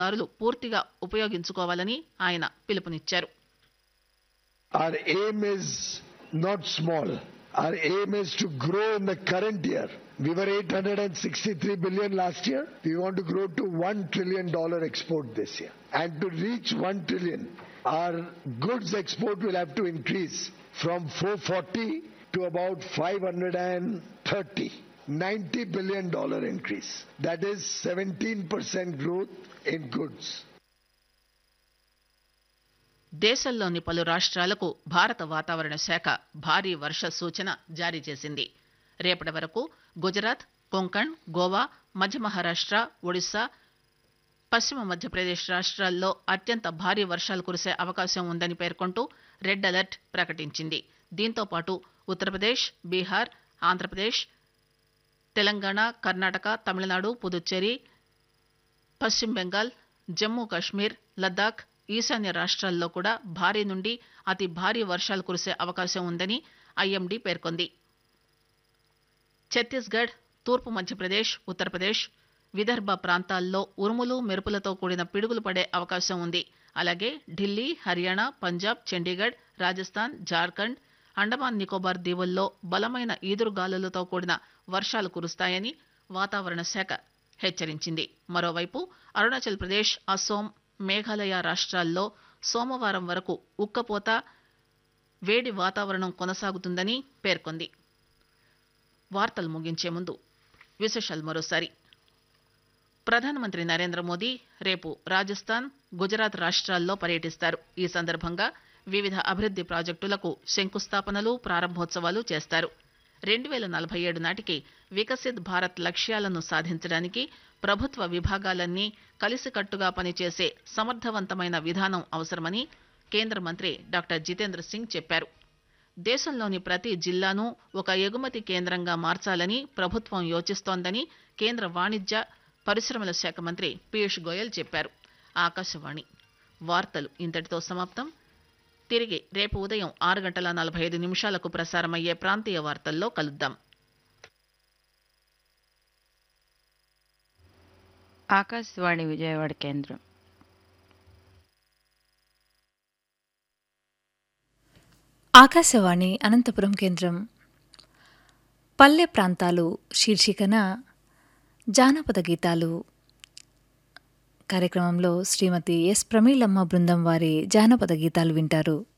దారులు పూర్తిగా ఉపయోగించుకోవాలని ఆయన పిలుపునిచ్చారు Our aim is not small. Our aim is to grow in the current year. We were 863 billion last year. We want to grow to 1 trillion dollar export this year. And to reach 1 trillion, our goods export will have to increase from 440 to about 530. 90 billion dollar increase. That is 17% growth in goods. దేశంలోని పలు రాష్ట్రాలకు భారత వాతావరణ శాఖ భారీ వర్ష సూచన జారీ చేసింది రేపటి వరకు గుజరాత్ కొంకణ్ గోవా మధ్య మహారాష్ట్ర ఒడిశా పశ్చిమ మధ్యప్రదేశ్ రాష్ట్రాల్లో అత్యంత భారీ వర్షాలు కురిసే అవకాశం ఉందని పేర్కొంటూ రెడ్ అలర్ట్ ప్రకటించింది దీంతో పాటు ఉత్తరప్రదేశ్ బీహార్ ఆంధ్రప్రదేశ్ తెలంగాణ కర్ణాటక తమిళనాడు పుదుచ్చేరి పశ్చిమ బెంగాల్ జమ్మూ కాశ్మీర్ లద్దాఖ్ ఈశాన్య రాష్ట్రాల్లో కూడా భారీ నుండి అతి భారీ వర్షాలు కురిసే అవకాశం ఉందని ఐఎండీ పేర్కొంది ఛత్తీస్గఢ్ తూర్పు మధ్యప్రదేశ్ ఉత్తరప్రదేశ్ విదర్భ ప్రాంతాల్లో ఉరుములు మెరుపులతో కూడిన పిడుగులు పడే అవకాశం ఉంది అలాగే ఢిల్లీ హర్యానా పంజాబ్ చండీగఢ్ రాజస్థాన్ జార్ఖండ్ అండమాన్ నికోబార్ దీవుల్లో బలమైన ఈదురుగాలులతో కూడిన వర్షాలు కురుస్తాయని వాతావరణ శాఖ హెచ్చరించింది మరోవైపు అరుణాచల్ ప్రదేశ్ అసోం మేఘాలయ రాష్ట్రాల్లో సోమవారం వరకు ఉక్కపోత వేడి వాతావరణం కొనసాగుతుందని పేర్కొంది వార్తలు ముగించే ముందు విశేషాలు మరోసారి ప్రధానమంత్రి నరేంద్ర మోదీ రేపు రాజస్థాన్ గుజరాత్ రాష్ట్రాల్లో పర్యటిస్తారు ఈ సందర్భంగా వివిధ అభివృద్ది ప్రాజెక్టులకు శంకుస్థాపనలు ప్రారంభోత్సవాలు చేస్తారు రెండు వేల నలభై ఏడు నాటికి వికసిత్ భారత్ లక్ష్యాలను సాధించడానికి ప్రభుత్వ విభాగాలన్నీ కలిసికట్టుగా పనిచేసే సమర్థవంతమైన విధానం అవసరమని కేంద్ర మంత్రి డాక్టర్ జితేంద్ర సింగ్ చెప్పారు దేశంలోని ప్రతి జిల్లాను ఒక ఎగుమతి కేంద్రంగా మార్చాలని ప్రభుత్వం యోచిస్తోందని కేంద్ర వాణిజ్య పరిశ్రమల శాఖ మంత్రి పీయూష్ గోయల్ చెప్పారు ఆకాశవాణి వార్తలు ఇంతటితో సమాప్తం తిరిగి రేపు ఉదయం ఆరు గంటల నలభై ఐదు నిమిషాలకు ప్రసారమయ్యే ప్రాంతీయ వార్తల్లో కలుద్దాం ఆకాశవాణి విజయవాడ కేంద్రం ఆకాశవాణి అనంతపురం కేంద్రం పల్లె ప్రాంతాలు శీర్షికన జానపద గీతాలు కార్యక్రమంలో శ్రీమతి ఎస్ ప్రమీలమ్మ బృందం వారి జానపద గీతాలు వింటారు